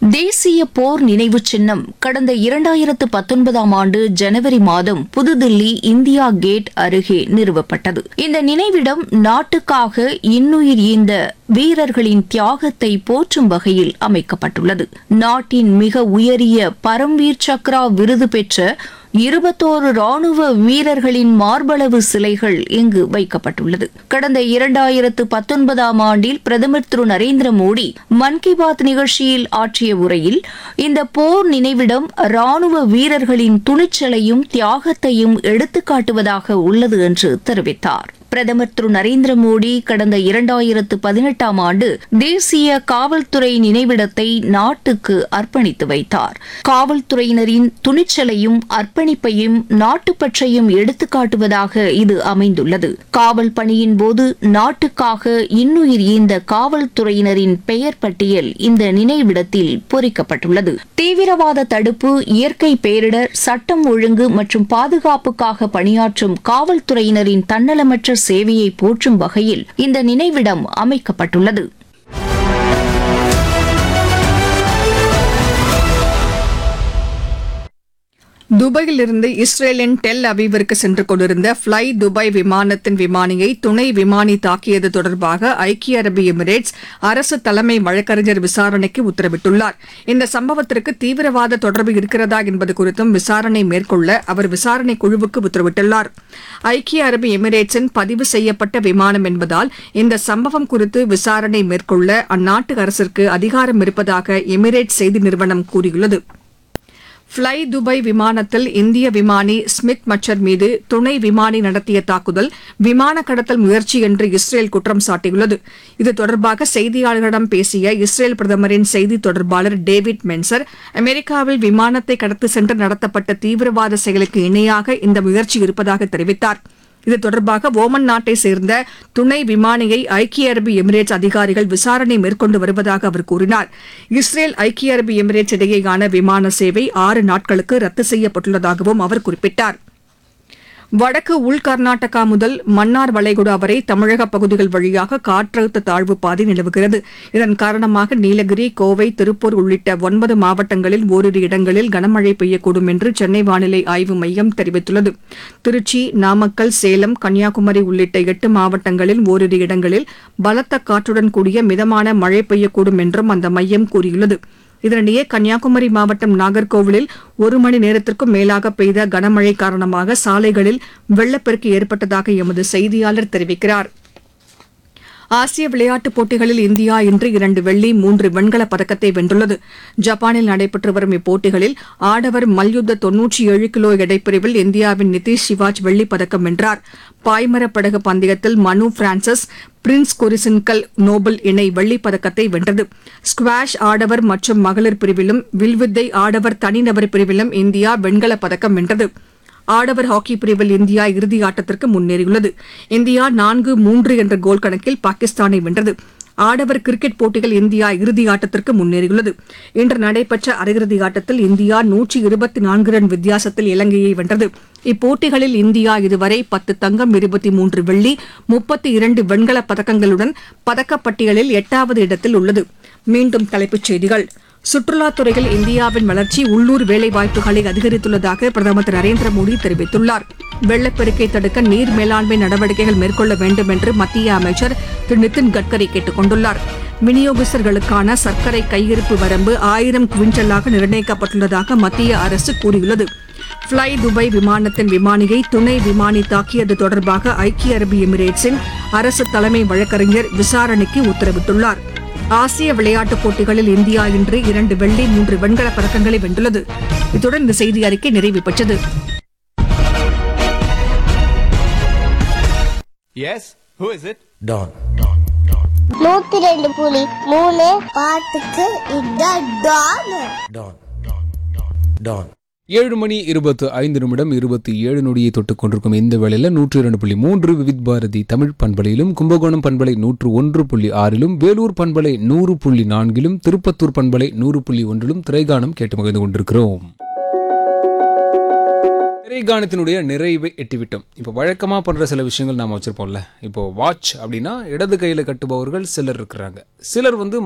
தேசிய போர் நினைவு சின்னம் கடந்த இரண்டாயிரத்து பத்தொன்பதாம் ஆண்டு ஜனவரி மாதம் புதுதில்லி இந்தியா கேட் அருகே நிறுவப்பட்டது இந்த நினைவிடம் நாட்டுக்காக இன்னுயிர் ஈந்த வீரர்களின் தியாகத்தை போற்றும் வகையில் அமைக்கப்பட்டுள்ளது நாட்டின் மிக உயரிய பரம்வீர் சக்ரா விருது பெற்ற இருபத்தோரு ராணுவ வீரர்களின் மார்பளவு சிலைகள் இங்கு வைக்கப்பட்டுள்ளது கடந்த இரண்டாயிரத்து பத்தொன்பதாம் ஆண்டில் பிரதமர் திரு நரேந்திர மோடி மன் கி பாத் நிகழ்ச்சியில் ஆற்றிய உரையில் இந்த போர் நினைவிடம் ராணுவ வீரர்களின் துணிச்சலையும் தியாகத்தையும் எடுத்துக்காட்டுவதாக உள்ளது என்று தெரிவித்தார் பிரதமர் திரு நரேந்திர மோடி கடந்த இரண்டாயிரத்து பதினெட்டாம் ஆண்டு தேசிய காவல்துறை நினைவிடத்தை நாட்டுக்கு அர்ப்பணித்து வைத்தார் காவல்துறையினரின் துணிச்சலையும் அர்ப்பணிப்பையும் நாட்டுப்பற்றையும் எடுத்துக்காட்டுவதாக இது அமைந்துள்ளது காவல் பணியின் போது நாட்டுக்காக இன்னுயிர் ஈந்த காவல்துறையினரின் பெயர் பட்டியல் இந்த நினைவிடத்தில் பொறிக்கப்பட்டுள்ளது தீவிரவாத தடுப்பு இயற்கை பேரிடர் சட்டம் ஒழுங்கு மற்றும் பாதுகாப்புக்காக பணியாற்றும் காவல்துறையினரின் தன்னலமற்ற சேவையை போற்றும் வகையில் இந்த நினைவிடம் அமைக்கப்பட்டுள்ளது துபாயிலிருந்து இஸ்ரேலின் டெல் அவீவிற்கு சென்று கொண்டிருந்த ஃப்ளை துபாய் விமானத்தின் விமானியை துணை விமானி தாக்கியது தொடர்பாக ஐக்கிய அரபு எமிரேட்ஸ் அரசு தலைமை வழக்கறிஞர் விசாரணைக்கு உத்தரவிட்டுள்ளார் இந்த சம்பவத்திற்கு தீவிரவாத தொடர்பு இருக்கிறதா என்பது குறித்தும் விசாரணை மேற்கொள்ள அவர் விசாரணை குழுவுக்கு உத்தரவிட்டுள்ளார் ஐக்கிய அரபு எமிரேட்ஸின் பதிவு செய்யப்பட்ட விமானம் என்பதால் இந்த சம்பவம் குறித்து விசாரணை மேற்கொள்ள அந்நாட்டு அரசிற்கு அதிகாரம் இருப்பதாக எமிரேட்ஸ் செய்தி நிறுவனம் கூறியுள்ளது ஃப்ளை துபாய் விமானத்தில் இந்திய விமானி ஸ்மித் மச்சர் மீது துணை விமானி நடத்திய தாக்குதல் விமான கடத்தல் முயற்சி என்று இஸ்ரேல் குற்றம் சாட்டியுள்ளது இது தொடர்பாக செய்தியாளர்களிடம் பேசிய இஸ்ரேல் பிரதமரின் செய்தி தொடர்பாளர் டேவிட் மென்சர் அமெரிக்காவில் விமானத்தை கடத்தி சென்று நடத்தப்பட்ட தீவிரவாத செயலுக்கு இணையாக இந்த முயற்சி இருப்பதாக தெரிவித்தார் இது தொடர்பாக ஓமன் நாட்டை சேர்ந்த துணை விமானியை ஐக்கிய அரபு எமிரேட்ஸ் அதிகாரிகள் விசாரணை மேற்கொண்டு வருவதாக அவர் கூறினார் இஸ்ரேல் ஐக்கிய அரபு எமிரேட்ஸ் இடையேயான விமான சேவை ஆறு நாட்களுக்கு ரத்து செய்யப்பட்டுள்ளதாகவும் அவர் குறிப்பிட்டார் வடக்கு உள் கர்நாடகா முதல் மன்னார் வளைகுடா வரை தமிழக பகுதிகள் வழியாக காற்றழுத்த தாழ்வு பாதை நிலவுகிறது இதன் காரணமாக நீலகிரி கோவை திருப்பூர் உள்ளிட்ட ஒன்பது மாவட்டங்களில் ஓரிரு இடங்களில் கனமழை பெய்யக்கூடும் என்று சென்னை வானிலை ஆய்வு மையம் தெரிவித்துள்ளது திருச்சி நாமக்கல் சேலம் கன்னியாகுமரி உள்ளிட்ட எட்டு மாவட்டங்களில் ஓரிரு இடங்களில் பலத்த காற்றுடன் கூடிய மிதமான மழை பெய்யக்கூடும் என்றும் அந்த மையம் கூறியுள்ளது இதனிடையே கன்னியாகுமரி மாவட்டம் நாகர்கோவிலில் ஒரு மணி நேரத்திற்கும் மேலாக பெய்த கனமழை காரணமாக சாலைகளில் வெள்ளப்பெருக்கு ஏற்பட்டதாக எமது செய்தியாளர் தெரிவிக்கிறார் ஆசிய விளையாட்டுப் போட்டிகளில் இந்தியா இன்று இரண்டு வெள்ளி மூன்று வெண்கலப் பதக்கத்தை வென்றுள்ளது ஜப்பானில் நடைபெற்று வரும் இப்போட்டிகளில் ஆடவர் மல்யுத்த தொன்னூற்றி ஏழு கிலோ எடைப்பிரிவில் இந்தியாவின் நிதிஷ் சிவாஜ் வெள்ளிப் பதக்கம் வென்றார் பாய்மரப் படகு பந்தயத்தில் மனு பிரான்சிஸ் பிரின்ஸ் கொரிசின்கல் நோபல் இணை வெள்ளிப் பதக்கத்தை வென்றது ஸ்குவாஷ் ஆடவர் மற்றும் மகளிர் பிரிவிலும் வில்வித்தை ஆடவர் தனிநபர் பிரிவிலும் இந்தியா வெண்கலப் பதக்கம் வென்றது ஆடவர் ஹாக்கி பிரிவில் இந்தியா இறுதி ஆட்டத்திற்கு முன்னேறியுள்ளது இந்தியா நான்கு மூன்று என்ற கோல் கணக்கில் பாகிஸ்தானை வென்றது ஆடவர் கிரிக்கெட் போட்டியில் இந்தியா இறுதி ஆட்டத்திற்கு முன்னேறியுள்ளது இன்று நடைபெற்ற அரையிறுதி ஆட்டத்தில் இந்தியா நூற்றி இருபத்தி நான்கு ரன் வித்தியாசத்தில் இலங்கையை வென்றது இப்போட்டிகளில் இந்தியா இதுவரை பத்து தங்கம் இருபத்தி மூன்று வெள்ளி முப்பத்தி இரண்டு வெண்கலப் பதக்கங்களுடன் பதக்கப்பட்டியலில் எட்டாவது இடத்தில் உள்ளது மீண்டும் தலைப்புச் செய்திகள் சுற்றுலாத் துறையில் இந்தியாவின் வளர்ச்சி உள்ளூர் வேலைவாய்ப்புகளை அதிகரித்துள்ளதாக பிரதமர் திரு நரேந்திர மோடி தெரிவித்துள்ளார் வெள்ளப்பெருக்கை தடுக்க நீர் மேலாண்மை நடவடிக்கைகள் மேற்கொள்ள வேண்டும் என்று மத்திய அமைச்சர் திரு நிதின் கட்கரி கேட்டுக் கொண்டுள்ளார் விநியோகஸ்தர்களுக்கான சர்க்கரை கையிருப்பு வரம்பு ஆயிரம் குவிண்டலாக நிர்ணயிக்கப்பட்டுள்ளதாக மத்திய அரசு கூறியுள்ளது ஃப்ளை துபாய் விமானத்தின் விமானியை துணை விமானி தாக்கியது தொடர்பாக ஐக்கிய அரபு எமிரேட்ஸின் அரசு தலைமை வழக்கறிஞர் விசாரணைக்கு உத்தரவிட்டுள்ளார் ஆசிய விளையாட்டுப் போட்டிகளில் இந்தியா இன்று இரண்டு வெள்ளி மூன்று வெண்கலப் பதக்கங்களை வென்றுள்ளது இத்துடன் இந்த செய்தி அறிக்கை நிறைவு பெற்றது Yes? Who is it? Don. நூத்தி ரெண்டு புலி மூணு பாட்டுக்கு இதான் டான் Don. Don. ஏழு மணி இருபத்து ஐந்து நிமிடம் இருபத்தி ஏழு நொடியை தொட்டுக் கொண்டிருக்கும் இந்த வேளையில் நூற்று இரண்டு புள்ளி மூன்று விவித் பாரதி தமிழ் பண்பலையிலும் கும்பகோணம் பண்பலை நூற்று ஒன்று புள்ளி ஆறிலும் வேலூர் பண்பலை நூறு புள்ளி நான்கிலும் திருப்பத்தூர் பண்பலை நூறு புள்ளி ஒன்றிலும் திரைகானம் கேட்டு மகிழ்ந்து கொண்டிருக்கிறோம் திரைகானத்தினுடைய நிறைவை எட்டிவிட்டோம் இப்போ வழக்கமாக பண்ணுற சில விஷயங்கள் நாம் வச்சுருப்போம்ல இப்போ வாட்ச் அப்படின்னா இடது கையில் கட்டுபவர்கள் சிலர் இருக்கிறாங்க சிலர் வந்து